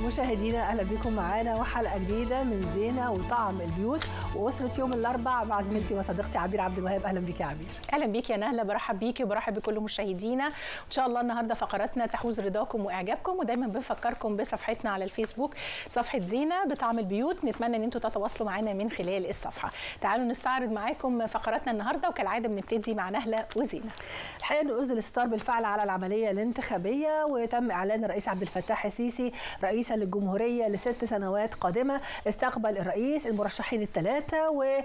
مشاهدينا اهلا بكم معانا وحلقه جديده من زينه وطعم البيوت واسره يوم الاربع مع زميلتي وصديقتي عبير عبد الوهاب اهلا بيك يا عبير اهلا بيك يا نهله برحب بيكي وبرحب بكل مشاهدينا ان شاء الله النهارده فقراتنا تحوز رضاكم واعجابكم ودايما بنفكركم بصفحتنا على الفيسبوك صفحه زينه بطعم البيوت نتمنى ان انتم تتواصلوا معنا من خلال الصفحه تعالوا نستعرض معاكم فقراتنا النهارده وكالعاده بنبتدي مع نهله وزينه الحقيقه ان اذن الستار بالفعل على العمليه الانتخابيه وتم اعلان الرئيس عبد الفتاح السيسي رئيسا للجمهوريه لست سنوات قادمه استقبل الرئيس المرشحين الثلاثه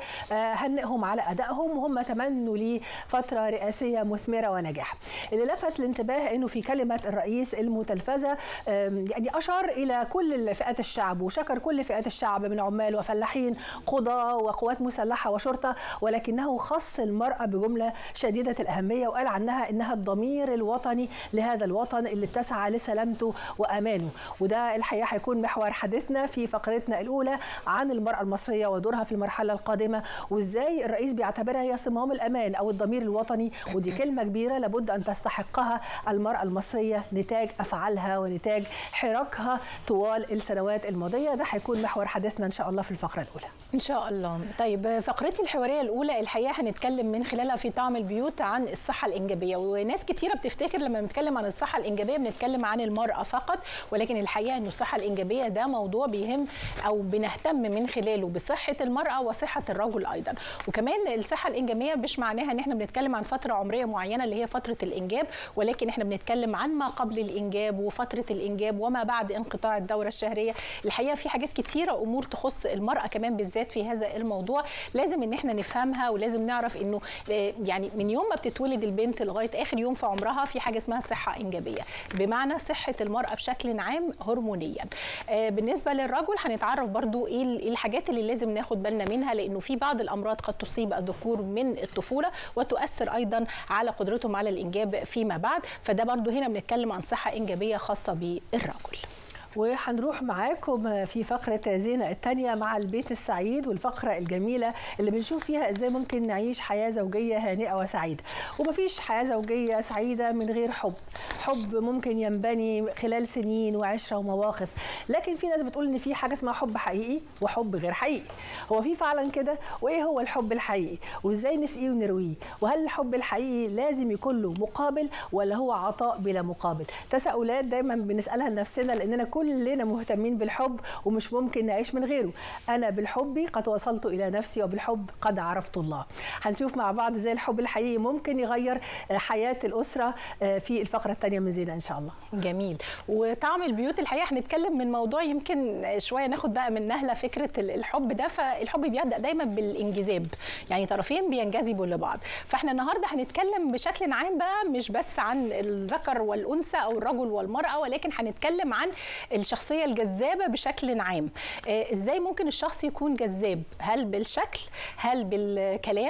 وهنئهم على ادائهم وهم تمنوا لي فتره رئاسيه مثمره ونجاح اللي لفت الانتباه انه في كلمه الرئيس المتلفزه يعني اشار الى كل فئات الشعب وشكر كل فئات الشعب من عمال وفلاحين قضاه وقوات مسلحه وشرطه ولكنه خص المراه بجمله شديده الاهميه وقال عنها انها الضمير الوطني لهذا الوطن اللي بتسعى لسلامته وامانه وده الحقيقه هيكون محور حديثنا في فقرتنا الاولى عن المراه المصريه ودورها في المرحله القادمه وازاي الرئيس بيعتبرها هي صمام الامان او الضمير الوطني ودي كلمه كبيره لابد ان تستحقها المراه المصريه نتاج افعالها ونتاج حراكها طوال السنوات الماضيه ده هيكون محور حديثنا ان شاء الله في الفقره الاولى ان شاء الله طيب فقرتي الحواريه الاولى الحقيقه هنتكلم من خلالها في طعم البيوت عن الصحه الانجابيه وناس كتيره بتفتكر لما بنتكلم عن الصحه الانجابيه بنتكلم عن المراه فقط ولكن الحقيقه ان الصحه الانجابيه ده موضوع بيهم او بنهتم من خلاله بصحه المراه وصحه الرجل ايضا وكمان الصحه الانجابيه مش معناها ان احنا بنتكلم عن فتره عمريه معينه اللي هي فتره الانجاب ولكن احنا بنتكلم عن ما قبل الانجاب وفتره الانجاب وما بعد انقطاع الدوره الشهريه الحقيقه في حاجات كتيره امور تخص المراه كمان بالذات في هذا الموضوع لازم ان احنا نفهمها ولازم نعرف انه يعني من يوم ما بتتولد البنت لغايه اخر يوم في عمرها في حاجه اسمها صحه انجابيه بمعنى صحه المراه بشكل عام هرمونيا بالنسبه للرجل هنتعرف برضو ايه الحاجات اللي لازم ناخد بالنا منها لانه في بعض الامراض قد تصيب الذكور من الطفوله وتؤثر ايضا على قدرتهم على الانجاب فيما بعد فده برضو هنا بنتكلم عن صحه انجابيه خاصه بالرجل وهنروح معاكم في فقرة زينة الثانية مع البيت السعيد والفقرة الجميلة اللي بنشوف فيها ازاي ممكن نعيش حياة زوجية هانئة وسعيدة ومفيش حياة زوجية سعيدة من غير حب حب ممكن ينبني خلال سنين وعشرة ومواقف لكن في ناس بتقول ان في حاجة اسمها حب حقيقي وحب غير حقيقي هو في فعلا كده وايه هو الحب الحقيقي وازاي نسقيه ونرويه وهل الحب الحقيقي لازم يكون له مقابل ولا هو عطاء بلا مقابل تساؤلات دايما بنسألها لنفسنا لاننا كل كلنا مهتمين بالحب ومش ممكن نعيش من غيره انا بالحب قد وصلت الى نفسي وبالحب قد عرفت الله هنشوف مع بعض ازاي الحب الحقيقي ممكن يغير حياه الاسره في الفقره الثانيه من زينه ان شاء الله جميل وطعم البيوت الحقيقه هنتكلم من موضوع يمكن شويه ناخد بقى من نهله فكره الحب ده فالحب بيبدا دايما بالانجذاب يعني طرفين بينجذبوا لبعض فاحنا النهارده هنتكلم بشكل عام بقى مش بس عن الذكر والانثى او الرجل والمراه ولكن هنتكلم عن الشخصيه الجذابه بشكل عام ازاي ممكن الشخص يكون جذاب هل بالشكل هل بالكلام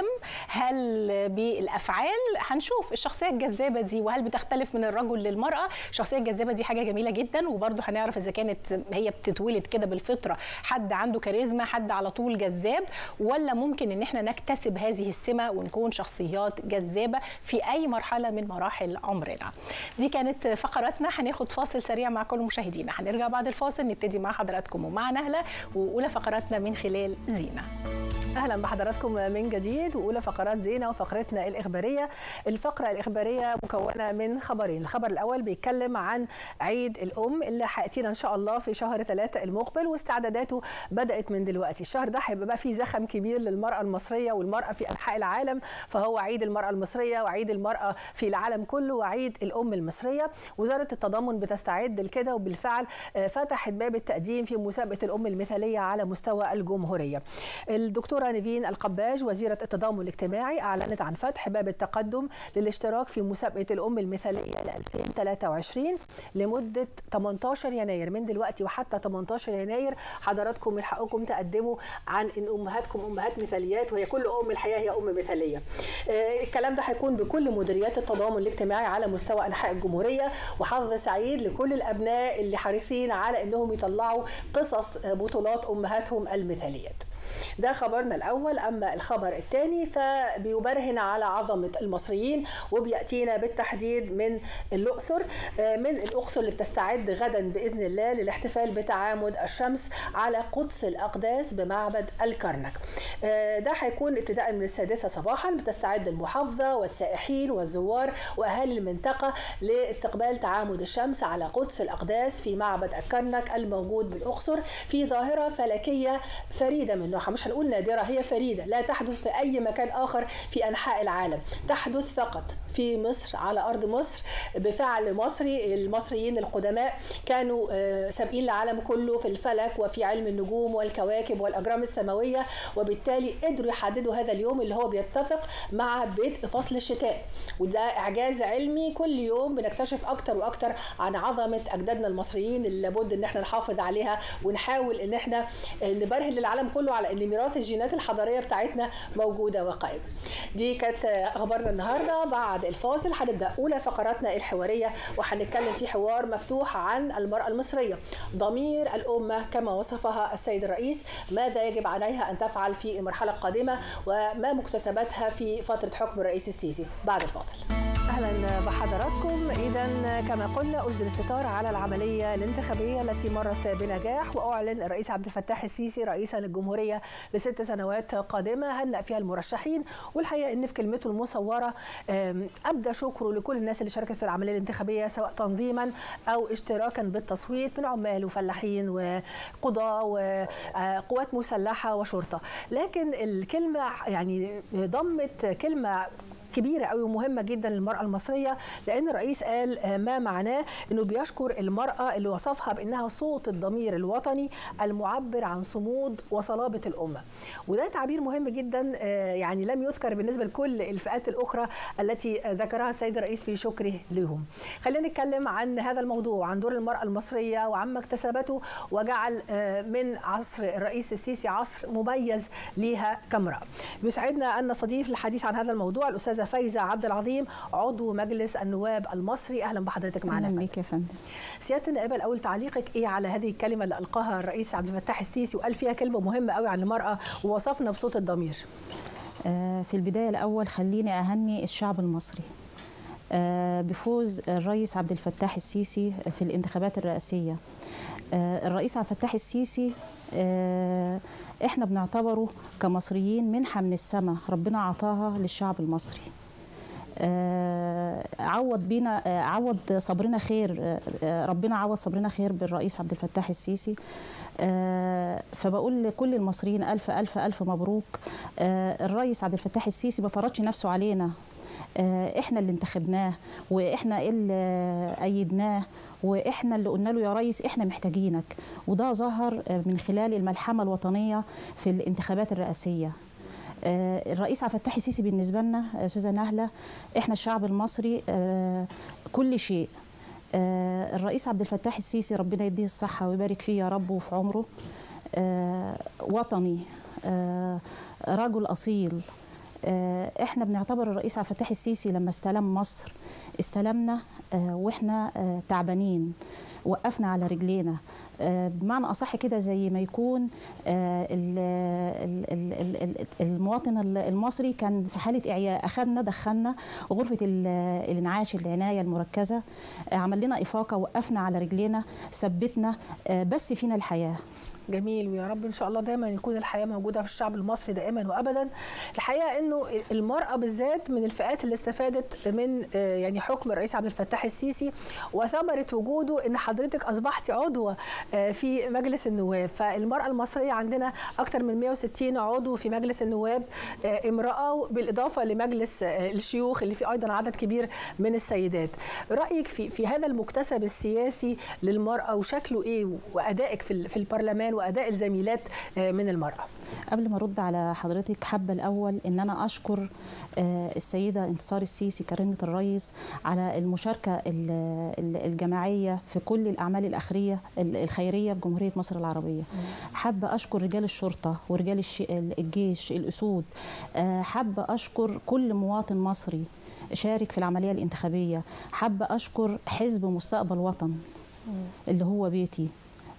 هل بالافعال هنشوف الشخصيه الجذابه دي وهل بتختلف من الرجل للمراه الشخصيه الجذابه دي حاجه جميله جدا وبرده هنعرف اذا كانت هي بتتولد كده بالفطره حد عنده كاريزما حد على طول جذاب ولا ممكن ان احنا نكتسب هذه السمه ونكون شخصيات جذابه في اي مرحله من مراحل عمرنا دي كانت فقراتنا هناخد فاصل سريع مع كل مشاهدينا هنرجع بعد الفاصل نبتدي مع حضراتكم ومع نهله واولى فقراتنا من خلال زينه اهلا بحضراتكم من جديد واولى فقرات زينه وفقرتنا الاخباريه الفقره الاخباريه مكونه من خبرين الخبر الاول بيتكلم عن عيد الام اللي هياتينا ان شاء الله في شهر ثلاثة المقبل واستعداداته بدات من دلوقتي الشهر ده هيبقى بقى فيه زخم كبير للمراه المصريه والمراه في انحاء العالم فهو عيد المراه المصريه وعيد المراه في العالم كله وعيد الام المصريه وزاره التضامن بتستعد لكده وبالفعل فتحت باب التقديم في مسابقه الام المثاليه على مستوى الجمهوريه الدكتوره نيفين القباج وزيرة التضامن الاجتماعي أعلنت عن فتح باب التقدم للاشتراك في مسابقة الأم المثالية ل 2023 لمدة 18 يناير من دلوقتي وحتى 18 يناير حضراتكم من حقكم تقدموا عن إن أمهاتكم أمهات مثاليات وهي كل أم الحياة هي أم مثالية آه الكلام ده هيكون بكل مديريات التضامن الاجتماعي على مستوى أنحاء الجمهورية وحظ سعيد لكل الأبناء اللي حريصين على إنهم يطلعوا قصص بطولات أمهاتهم المثاليات ده خبرنا الاول اما الخبر الثاني فبيبرهن على عظمه المصريين وبياتينا بالتحديد من الاقصر من الاقصر اللي بتستعد غدا باذن الله للاحتفال بتعامد الشمس على قدس الاقداس بمعبد الكرنك ده هيكون ابتداء من السادسه صباحا بتستعد المحافظه والسائحين والزوار واهالي المنطقه لاستقبال تعامد الشمس على قدس الاقداس في معبد الكرنك الموجود بالاقصر في ظاهره فلكيه فريده من نوعها مش هنقول نادره هي فريده لا تحدث في اي مكان اخر في انحاء العالم تحدث فقط في مصر على ارض مصر بفعل مصري المصريين القدماء كانوا سابقين العالم كله في الفلك وفي علم النجوم والكواكب والاجرام السماويه وبالتالي قدروا يحددوا هذا اليوم اللي هو بيتفق مع بدء فصل الشتاء وده اعجاز علمي كل يوم بنكتشف اكتر واكتر عن عظمه اجدادنا المصريين اللي لابد ان احنا نحافظ عليها ونحاول ان احنا نبرهن للعالم كله على ان ميراث الجينات الحضاريه بتاعتنا موجوده وقائمه. دي كانت اخبارنا النهارده بعد الفاصل هنبدا اولى فقراتنا الحواريه وهنتكلم في حوار مفتوح عن المراه المصريه ضمير الامه كما وصفها السيد الرئيس ماذا يجب عليها ان تفعل في المرحله القادمه وما مكتسباتها في فتره حكم الرئيس السيسي بعد الفاصل. اهلا بحضراتكم اذا كما قلنا اسدل الستار على العمليه الانتخابيه التي مرت بنجاح واعلن الرئيس عبد الفتاح السيسي رئيسا للجمهوريه لست سنوات قادمه هنأ فيها المرشحين والحقيقه ان في كلمته المصوره ابدى شكره لكل الناس اللي شاركت في العمليه الانتخابيه سواء تنظيما او اشتراكا بالتصويت من عمال وفلاحين وقضاه وقوات مسلحه وشرطه لكن الكلمه يعني ضمت كلمه كبيرة قوي ومهمة جدا للمرأة المصرية لأن الرئيس قال ما معناه أنه بيشكر المرأة اللي وصفها بأنها صوت الضمير الوطني المعبر عن صمود وصلابة الأمة وده تعبير مهم جدا يعني لم يذكر بالنسبة لكل الفئات الأخرى التي ذكرها السيد الرئيس في شكره لهم خلينا نتكلم عن هذا الموضوع وعن دور المرأة المصرية وعما اكتسبته وجعل من عصر الرئيس السيسي عصر مميز ليها كامرأة بيسعدنا أن نستضيف الحديث عن هذا الموضوع الأستاذة فايزه عبد العظيم عضو مجلس النواب المصري اهلا بحضرتك معنا اهلا بيك يا فندم سياده النائبه الاول تعليقك ايه على هذه الكلمه اللي القاها الرئيس عبد الفتاح السيسي وقال فيها كلمه مهمه قوي عن المراه ووصفنا بصوت الضمير آه في البدايه الاول خليني اهني الشعب المصري آه بفوز الرئيس عبد الفتاح السيسي في الانتخابات الرئاسيه آه الرئيس عبد الفتاح السيسي احنا بنعتبره كمصريين منحه من السماء ربنا عطاها للشعب المصري عوض بينا عوض صبرنا خير ربنا عوض صبرنا خير بالرئيس عبد الفتاح السيسي فبقول لكل المصريين الف الف الف مبروك الرئيس عبد الفتاح السيسي ما فرضش نفسه علينا احنا اللي انتخبناه واحنا اللي ايدناه واحنا اللي قلنا له يا ريس احنا محتاجينك وده ظهر من خلال الملحمه الوطنيه في الانتخابات الرئاسيه الرئيس عبد الفتاح السيسي بالنسبه لنا استاذه نهله احنا الشعب المصري كل شيء الرئيس عبد الفتاح السيسي ربنا يديه الصحه ويبارك فيه يا رب وفي عمره وطني رجل اصيل احنا بنعتبر الرئيس عبد الفتاح السيسي لما استلم مصر استلمنا واحنا تعبانين وقفنا على رجلينا بمعنى اصح كده زي ما يكون المواطن المصري كان في حاله اعياء اخذنا دخلنا غرفه الانعاش العنايه المركزه عمل لنا افاقه وقفنا على رجلينا ثبتنا بس فينا الحياه جميل ويا رب ان شاء الله دايما يكون الحياه موجوده في الشعب المصري دائما وابدا الحقيقه انه المراه بالذات من الفئات اللي استفادت من يعني حكم الرئيس عبد الفتاح السيسي وثمره وجوده ان حضرتك اصبحتي عضوه في مجلس النواب فالمراه المصريه عندنا اكثر من 160 عضو في مجلس النواب امراه بالاضافه لمجلس الشيوخ اللي فيه ايضا عدد كبير من السيدات رايك في في هذا المكتسب السياسي للمراه وشكله ايه وادائك في في البرلمان واداء الزميلات من المراه قبل ما ارد على حضرتك حابه الاول ان انا اشكر السيده انتصار السيسي كريمه الرئيس على المشاركه الجماعيه في كل الاعمال الاخريه الخيريه في جمهوريه مصر العربيه حابه اشكر رجال الشرطه ورجال الجيش الاسود حابه اشكر كل مواطن مصري شارك في العمليه الانتخابيه حابه اشكر حزب مستقبل وطن اللي هو بيتي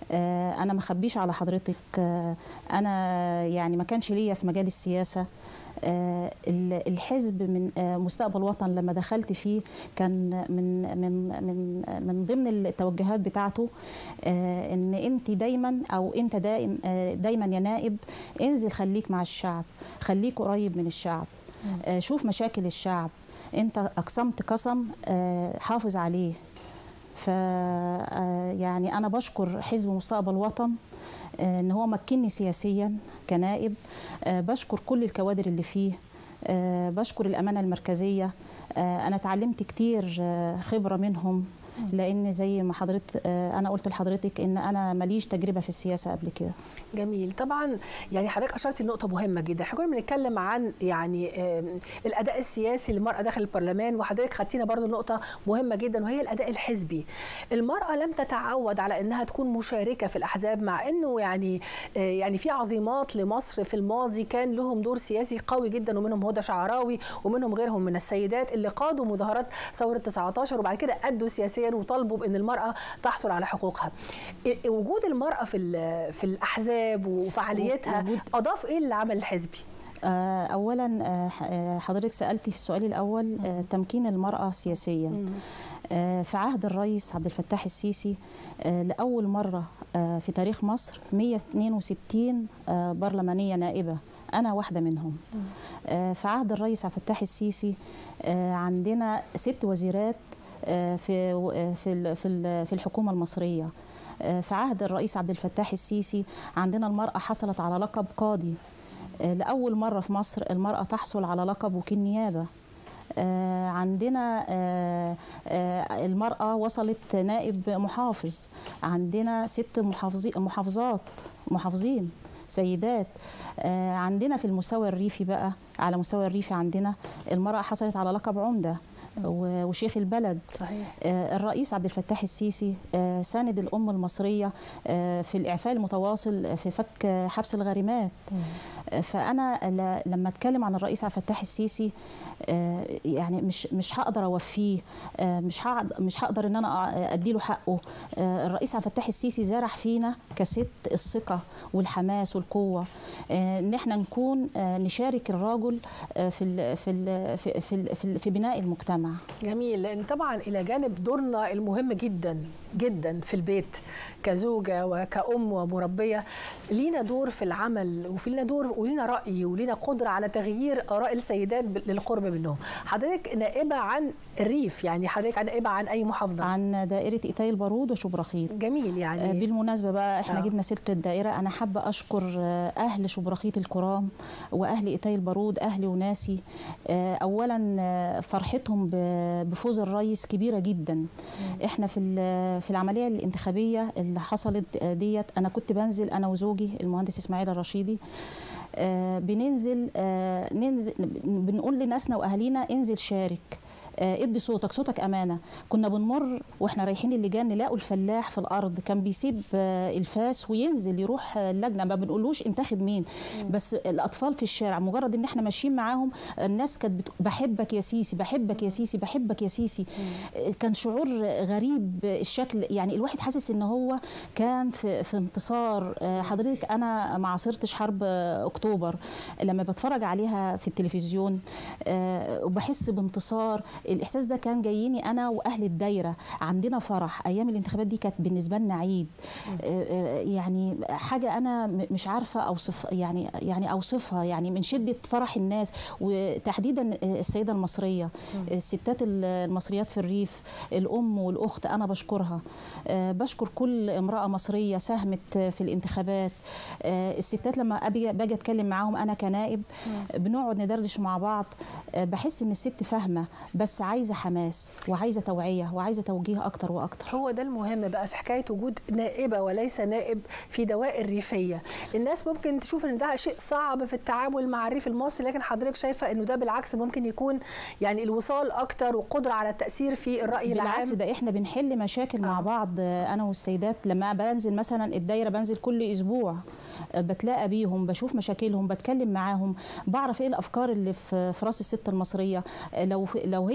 آه، انا ما اخبيش على حضرتك آه، انا يعني ما كانش ليا في مجال السياسه آه، ال- الحزب من آه، مستقبل وطن لما دخلت فيه كان من من من من ضمن التوجهات بتاعته آه، ان انت دايما او انت دائم آه، دايما يا نائب انزل خليك مع الشعب خليك قريب من الشعب آه، شوف مشاكل الشعب انت اقسمت قسم آه، حافظ عليه ف آه، يعني انا بشكر حزب مستقبل وطن آه، ان هو مكنني سياسيا كنائب آه، بشكر كل الكوادر اللي فيه آه، بشكر الامانه المركزيه آه، انا اتعلمت كتير آه، خبره منهم لان زي ما حضرتك آه، انا قلت لحضرتك ان انا ماليش تجربه في السياسه قبل كده جميل طبعا يعني حضرتك اشرت لنقطه مهمه جدا احنا كنا بنتكلم عن يعني آم، الاداء السياسي للمراه داخل البرلمان وحضرتك خدتينا برضو نقطه مهمه جدا وهي الاداء الحزبي المراه لم تتعود على انها تكون مشاركه في الاحزاب مع انه يعني آه، يعني في عظيمات لمصر في الماضي كان لهم دور سياسي قوي جدا ومنهم هدى شعراوي ومنهم غيرهم من السيدات اللي قادوا مظاهرات ثوره 19 وبعد كده ادوا سياسيا وطالبوا بان المراه تحصل على حقوقها ال- وجود المراه في ال- في الاحزاب وفعاليتها وجود- اضاف ايه للعمل الحزبي آه، اولا آه، ح- آه، حضرتك سالتي في السؤال الاول آه، تمكين المراه سياسيا آه، في عهد الرئيس عبد الفتاح السيسي آه، لاول مره آه، في تاريخ مصر 162 آه، برلمانيه نائبه انا واحده منهم آه، في عهد الرئيس عبد الفتاح السيسي آه، عندنا ست وزيرات آه، في آه، في ال- في ال- في الحكومه المصريه آه، في عهد الرئيس عبد الفتاح السيسي عندنا المراه حصلت على لقب قاضي آه، لأول مرة في مصر المرأة تحصل على لقب وكيل نيابة آه، عندنا آه، آه، المرأة وصلت نائب محافظ عندنا ست محافظي محافظات محافظين سيدات آه، عندنا في المستوى الريفي بقى على مستوى الريفي عندنا المرأة حصلت على لقب عمدة و- وشيخ البلد صحيح آه، الرئيس عبد الفتاح السيسي آه، ساند الأم المصرية آه، في الإعفاء المتواصل في فك آه، حبس الغارمات آه، فأنا ل- لما أتكلم عن الرئيس عبد الفتاح السيسي آه، يعني مش مش هقدر أوفيه آه، مش هقد- مش هقدر إن أنا أ- أديله حقه آه، الرئيس عبد الفتاح السيسي زرع فينا كست الثقة والحماس والقوة آه، إن إحنا نكون آه، نشارك الرجل آه، في ال- في ال- في في- في- في بناء المجتمع جميل لان طبعا الى جانب دورنا المهم جدا جدا في البيت كزوجه وكأم ومربيه لينا دور في العمل وفي لنا دور ولينا رأي ولينا قدره على تغيير اراء السيدات ب- للقرب منهم حضرتك نائبه عن الريف يعني حضرتك نائبه عن اي محافظه عن دائرة إيتاي البارود وشبرخيط جميل آه، يعني بالمناسبة بقى احنا آه. جبنا سيرة الدائرة أنا حابة أشكر آه، أهل شبرخيط الكرام وأهل إيتاي البارود أهلي وناسي آه، أولا آه، فرحتهم ب- بفوز الرئيس كبيرة جدا احنا في ال- في العملية الانتخابية اللي حصلت آه، ديت أنا كنت بنزل أنا وزوجي المهندس إسماعيل الرشيدي آه، بننزل آه، ننزل بنقول لناسنا وأهالينا انزل شارك آه، ادي صوتك صوتك امانه كنا بنمر واحنا رايحين اللجان نلاقوا الفلاح في الارض كان بيسيب آه، الفاس وينزل يروح آه، اللجنه ما بنقولوش انتخب مين بس الاطفال في الشارع مجرد ان احنا ماشيين معاهم الناس كانت بت... بحبك يا سيسي بحبك يا سيسي بحبك يا سيسي آه، كان شعور غريب الشكل يعني الواحد حاسس ان هو كان في, في انتصار آه، حضرتك انا ما عاصرتش حرب آه، اكتوبر لما بتفرج عليها في التلفزيون آه، وبحس بانتصار الاحساس ده كان جاييني انا واهل الدايره عندنا فرح ايام الانتخابات دي كانت بالنسبه لنا عيد آه، آه، يعني حاجه انا م- مش عارفه اوصف يعني يعني اوصفها يعني من شده فرح الناس وتحديدا آه، السيده المصريه الستات ال- المصريات في الريف الام والاخت انا بشكرها آه، بشكر كل امراه مصريه ساهمت في الانتخابات آه، الستات لما أبي- باجي اتكلم معاهم انا كنائب بنقعد ندردش مع بعض آه، بحس ان الست فاهمه بس عايزه حماس وعايزه توعيه وعايزه توجيه اكتر واكتر هو ده المهم بقى في حكايه وجود نائبه وليس نائب في دوائر ريفيه الناس ممكن تشوف ان ده شيء صعب في التعامل مع الريف المصري لكن حضرتك شايفه انه ده بالعكس ممكن يكون يعني الوصال اكتر وقدره على التاثير في الراي بالعكس العام ده احنا بنحل مشاكل مع آه. بعض آه، انا والسيدات لما بنزل مثلا الدايره بنزل كل اسبوع آه، بتلاقى بيهم بشوف مشاكلهم بتكلم معاهم بعرف ايه الافكار اللي في في راس الست المصريه آه، لو لو هي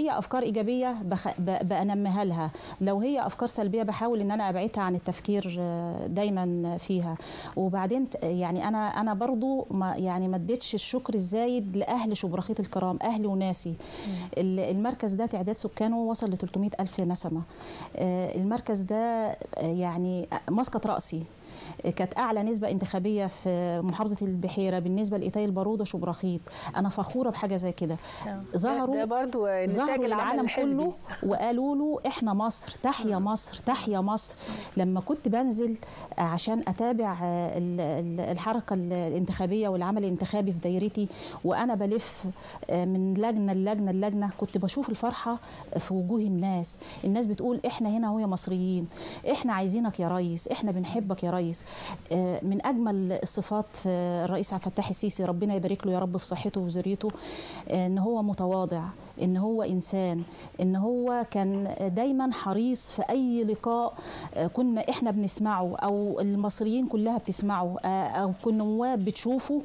هي افكار ايجابيه بخ... ب... بنميها لها لو هي افكار سلبيه بحاول ان انا ابعدها عن التفكير آه، دايما فيها وبعدين يعني انا انا برضو ما يعني ما اديتش الشكر الزايد لاهل شبرخيط الكرام اهلي وناسي ال- المركز ده تعداد سكانه وصل ل 300 الف نسمه آه، المركز ده آه، يعني مسقط راسي كانت اعلى نسبه انتخابيه في محافظه البحيره بالنسبه لايتاي البارود وشبرخيط انا فخوره بحاجه زي كده ظهروا ده برضو نتاج ظهروا العمل للعالم الحزبي كله وقالوا له احنا مصر تحيا مصر تحيا مصر لما كنت بنزل عشان اتابع ال- ال- الحركه الانتخابيه والعمل الانتخابي في دايرتي وانا بلف من لجنه للجنه للجنه كنت بشوف الفرحه في وجوه الناس الناس بتقول احنا هنا ويا مصريين احنا عايزينك يا ريس احنا بنحبك يا ريس من اجمل الصفات في الرئيس عبد الفتاح السيسي ربنا يبارك له يا رب في صحته وذريته ان هو متواضع ان هو انسان ان هو كان دايما حريص في اي لقاء كنا احنا بنسمعه او المصريين كلها بتسمعه او كنا نواب بتشوفه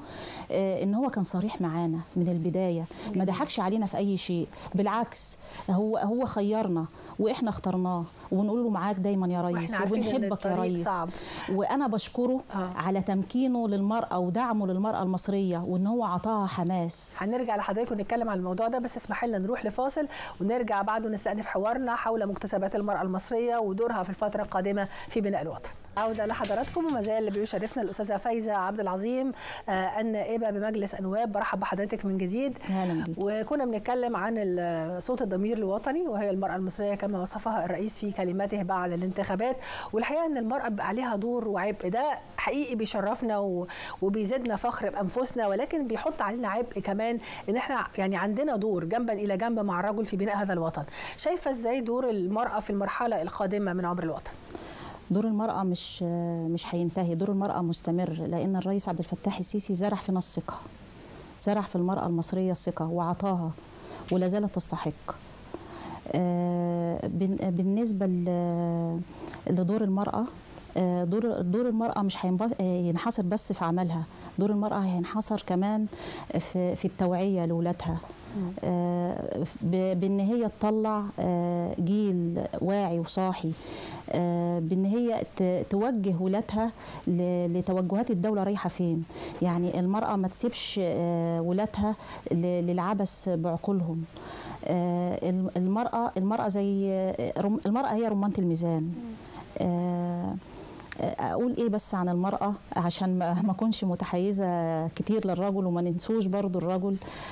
ان هو كان صريح معانا من البدايه ما ضحكش علينا في اي شيء بالعكس هو هو خيرنا واحنا اخترناه ونقول له معاك دايما يا ريس وبنحبك يا ريس صعب. وانا بشكره آه. على تمكينه للمراه ودعمه للمراه المصريه وان هو عطاها حماس هنرجع لحضرتك ونتكلم عن الموضوع ده بس اسمح لنا نروح لفاصل ونرجع بعده نستأنف حوارنا حول مكتسبات المرأة المصرية ودورها في الفترة القادمة في بناء الوطن عودة لحضراتكم وما زال بيشرفنا الأستاذة فايزة عبد العظيم آه، النائبة بمجلس النواب برحب بحضرتك من جديد اهلا بيك وكنا بنتكلم عن ال- صوت الضمير الوطني وهي المرأة المصرية كما وصفها الرئيس في كلماته بعد الانتخابات والحقيقة أن المرأة بقى عليها دور وعبء ده حقيقي بيشرفنا و- وبيزيدنا فخر بأنفسنا ولكن بيحط علينا عبء كمان أن احنا يعني عندنا دور جنبا إلى جنب مع الرجل في بناء هذا الوطن شايفة ازاي دور المرأة في المرحلة القادمة من عمر الوطن دور المرأة مش مش هينتهي دور المرأة مستمر لأن الرئيس عبد الفتاح السيسي زرع فينا الثقة زرع في المرأة المصرية الثقة وعطاها ولا زالت تستحق آه، بن- بالنسبة ل- لدور المرأة آه، دور دور المرأة مش هينبس- آه، ينحصر بس في عملها دور المرأة هينحصر كمان في في التوعية لأولادها آه، ب- بان هي تطلع آه، جيل واعي وصاحي آه، بان هي ت- توجه ولادها ل- لتوجهات الدوله رايحه فين يعني المراه ما تسيبش آه، ولادها ل- للعبث بعقولهم آه، الم- المراه المراه زي آه، رم- المراه هي رمانه الميزان آه، اقول ايه بس عن المراه عشان ما ما اكونش متحيزه كتير للرجل وما ننسوش برضو الرجل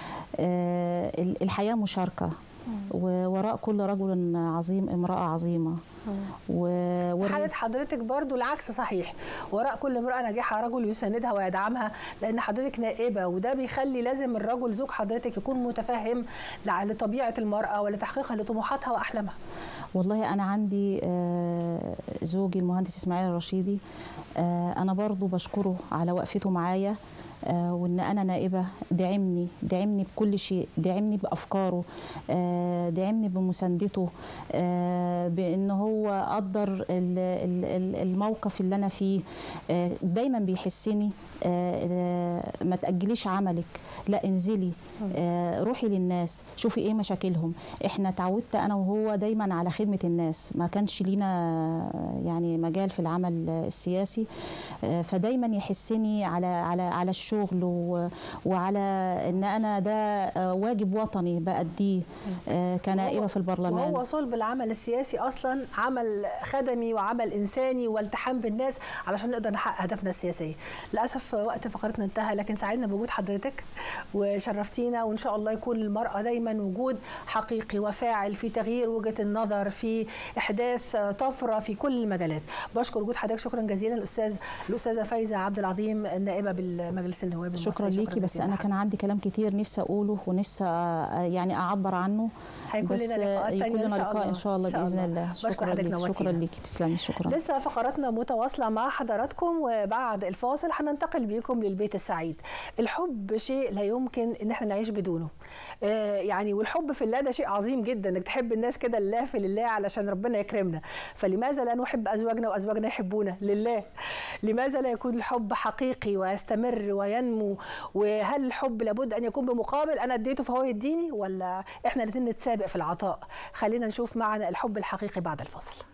آه، ال- الحياه مشاركه ووراء كل رجل عظيم امراه عظيمه و... في والر- حالة حضرتك برضو العكس صحيح وراء كل امرأة ناجحة رجل يساندها ويدعمها لأن حضرتك نائبة وده بيخلي لازم الرجل زوج حضرتك يكون متفهم لع- لطبيعة المرأة ولتحقيقها لطموحاتها وأحلامها والله انا عندي آه، زوجي المهندس اسماعيل الرشيدي آه، انا برضو بشكره على وقفته معايا آه، وان انا نائبه دعمني دعمني بكل شيء دعمني بافكاره آه، دعمني بمساندته آه، بان هو قدر ال- ال- ال- الموقف اللي انا فيه آه، دايما بيحسني آه، آه، ما تاجليش عملك لا انزلي آه، روحي للناس شوفي ايه مشاكلهم احنا تعودت انا وهو دايما على خدمه الناس ما كانش لينا يعني مجال في العمل السياسي آه، فدايما يحسني على على على الشغل و- وعلى ان انا ده آه، واجب وطني بأديه آه، كنائبه وهو- في البرلمان وهو صلب العمل السياسي أصلا عمل خدمي وعمل إنساني والتحام بالناس علشان نقدر نحقق هدفنا السياسي للأسف وقت فقرتنا انتهى لكن سعدنا بوجود حضرتك وشرفتينا وإن شاء الله يكون المرأة دايما وجود حقيقي وفاعل في تغيير وجهة النظر في إحداث طفرة في كل المجالات بشكر وجود حضرتك شكرا جزيلا الأستاذ الأستاذة فايزة عبد العظيم النائبة بالمجلس النواب المصري شكرا ليكي بس جزيلا انا كان عندي كلام كتير نفسي اقوله ونفسي آه، يعني اعبر عنه هيكون بس لنا لقاءات يكون تانية إن لنا شاء لقاء الله. ان شاء الله إن شاء باذن الله. الله بشكر شكرا حضرتك ليك نورتينا. شكرا ليكي تسلمي شكرا لسه فقراتنا متواصلة مع حضراتكم وبعد الفاصل هننتقل بيكم للبيت السعيد الحب شيء لا يمكن ان احنا نعيش بدونه آه يعني والحب في الله ده شيء عظيم جدا انك تحب الناس كده لله في لله علشان ربنا يكرمنا فلماذا لا نحب ازواجنا وازواجنا يحبونا لله لماذا لا يكون الحب حقيقي ويستمر وينمو وهل الحب لابد ان يكون بمقابل انا اديته فهو يديني ولا احنا الاثنين نتسابق في العطاء خلينا نشوف معنا الحب الحقيقي بعد الفصل